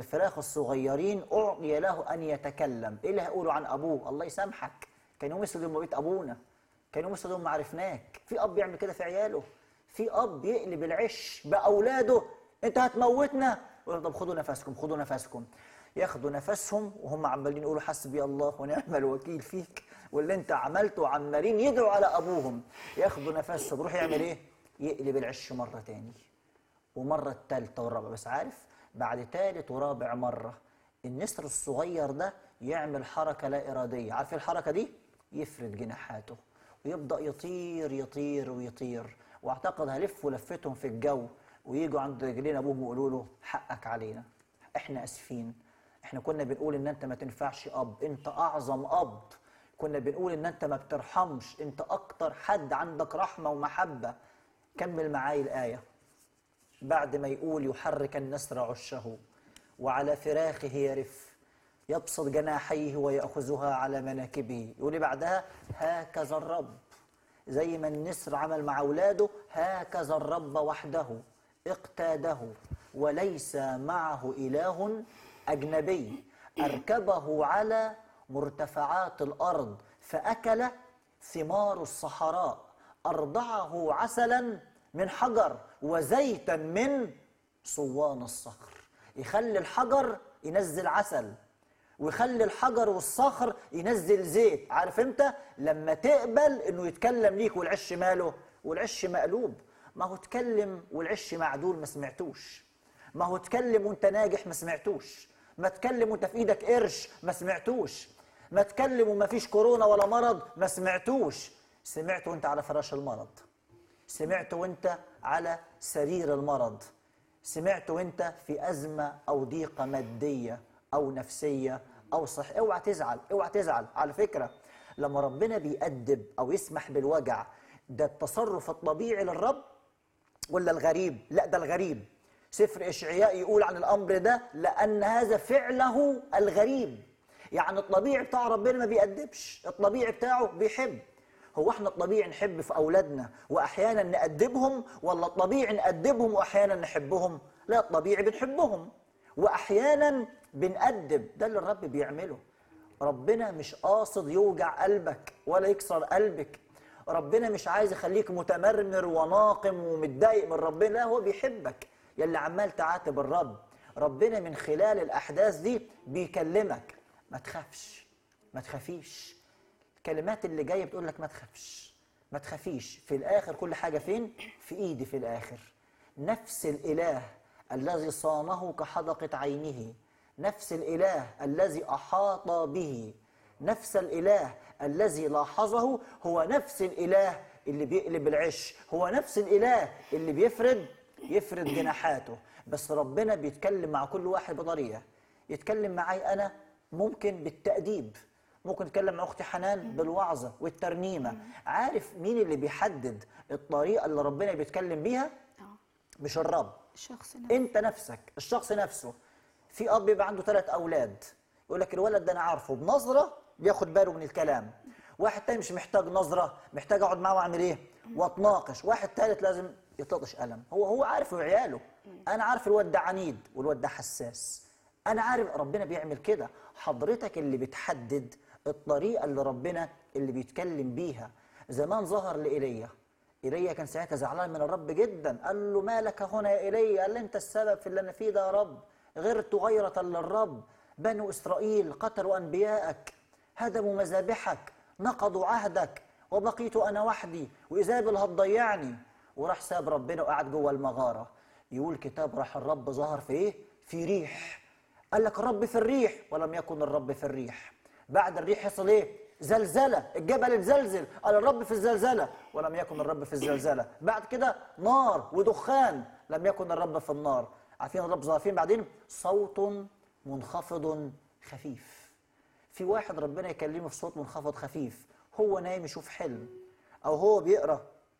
الفراخ الصغيرين أعطي له أن يتكلم إيه اللي هيقولوا عن أبوه الله يسامحك كان يوم يسود يوم بيت أبونا كان يوم يسود يوم ما عرفناك في أب يعمل كده في عياله في أب يقلب العش بأولاده أنت هتموتنا يقول طب خدوا نفسكم خدوا نفسكم ياخدوا نفسهم وهم عمالين يقولوا حسبي الله ونعم الوكيل فيك واللي انت عملته عمالين يدعوا على ابوهم ياخدوا نفسهم يروح يعمل ايه؟ يقلب العش مره تاني ومرة التالتة والرابعة بس عارف بعد تالت ورابع مرة النسر الصغير ده يعمل حركة لا إرادية عارف الحركة دي؟ يفرد جناحاته ويبدأ يطير يطير ويطير واعتقد هلف لفتهم في الجو ويجوا عند رجلين أبوهم ويقولوا له حقك علينا احنا أسفين احنا كنا بنقول ان انت ما تنفعش اب انت اعظم اب كنا بنقول ان انت ما بترحمش انت اكتر حد عندك رحمة ومحبة كمل معاي الآية بعد ما يقول يحرك النسر عشه وعلى فراخه يرف يبسط جناحيه ويأخذها على مناكبه يقول إيه بعدها هكذا الرب زي ما النسر عمل مع أولاده هكذا الرب وحده اقتاده وليس معه إله أجنبي أركبه على مرتفعات الأرض فأكل ثمار الصحراء أرضعه عسلا من حجر وزيتا من صوان الصخر يخلي الحجر ينزل عسل ويخلي الحجر والصخر ينزل زيت عارف امتى لما تقبل انه يتكلم ليك والعش ماله والعش مقلوب ما هو اتكلم والعش معدول ما سمعتوش ما هو اتكلم وانت ناجح ما سمعتوش ما اتكلم وانت في ايدك قرش ما سمعتوش ما اتكلم وما فيش كورونا ولا مرض ما سمعتوش سمعت وانت على فراش المرض سمعت وانت على سرير المرض سمعت وانت في أزمة أو ضيقة مادية أو نفسية أو صح اوعى تزعل اوعى تزعل على فكرة لما ربنا بيأدب أو يسمح بالوجع ده التصرف الطبيعي للرب ولا الغريب لا ده الغريب سفر إشعياء يقول عن الأمر ده لأن هذا فعله الغريب يعني الطبيعي بتاع ربنا ما بيأدبش الطبيعي بتاعه بيحب هو احنا الطبيعي نحب في اولادنا واحيانا نأدبهم ولا الطبيعي نأدبهم واحيانا نحبهم لا الطبيعي بنحبهم واحيانا بنأدب ده اللي الرب بيعمله ربنا مش قاصد يوجع قلبك ولا يكسر قلبك ربنا مش عايز يخليك متمرمر وناقم ومتضايق من ربنا لا هو بيحبك يلي عمال تعاتب الرب ربنا من خلال الاحداث دي بيكلمك ما تخافش ما تخافيش الكلمات اللي جايه بتقول لك ما تخافش ما تخافيش في الاخر كل حاجه فين في ايدي في الاخر نفس الاله الذي صانه كحدقه عينه نفس الاله الذي احاط به نفس الاله الذي لاحظه هو نفس الاله اللي بيقلب العش هو نفس الاله اللي بيفرد يفرد جناحاته بس ربنا بيتكلم مع كل واحد بطريقه يتكلم معي انا ممكن بالتاديب ممكن اتكلم مع اختي حنان بالوعظه والترنيمه عارف مين اللي بيحدد الطريقه اللي ربنا بيتكلم بيها اه مش الرب الشخص نفسه انت نفسك الشخص نفسه في اب بيبقى عنده ثلاث اولاد يقول لك الولد ده انا عارفه بنظره بياخد باله من الكلام واحد تاني مش محتاج نظره محتاج اقعد معاه واعمل ايه واتناقش واحد ثالث لازم يطلقش قلم هو هو عارف عياله انا عارف الواد ده عنيد والواد ده حساس انا عارف ربنا بيعمل كده حضرتك اللي بتحدد الطريقه اللي ربنا اللي بيتكلم بيها زمان ظهر لايليا ايليا كان ساعتها زعلان من الرب جدا قال له ما لك هنا يا ايليا قال له انت السبب في اللي انا فيه ده يا رب غرت غيرة للرب بنو اسرائيل قتلوا انبياءك هدموا مذابحك نقضوا عهدك وبقيت انا وحدي وايزابل هتضيعني وراح ساب ربنا وقعد جوه المغاره يقول كتاب راح الرب ظهر في ايه في ريح قال لك الرب في الريح ولم يكن الرب في الريح بعد الريح حصل ايه زلزله الجبل اتزلزل قال الرب في الزلزله ولم يكن الرب في الزلزله بعد كده نار ودخان لم يكن الرب في النار عارفين الرب ظهر فين بعدين صوت منخفض خفيف في واحد ربنا يكلمه في صوت منخفض خفيف هو نايم يشوف حلم او هو بيقرا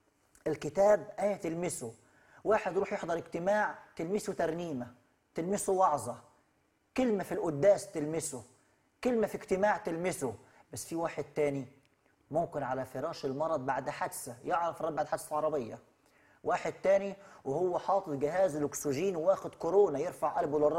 الكتاب آية تلمسه واحد يروح يحضر اجتماع تلمسه ترنيمة تلمسه وعظة كلمة في القداس تلمسه كلمة في اجتماع تلمسه بس في واحد تاني ممكن على فراش المرض بعد حادثة يعرف الرب بعد حادثة عربية واحد تاني وهو حاطط جهاز الأكسجين واخد كورونا يرفع قلبه للرب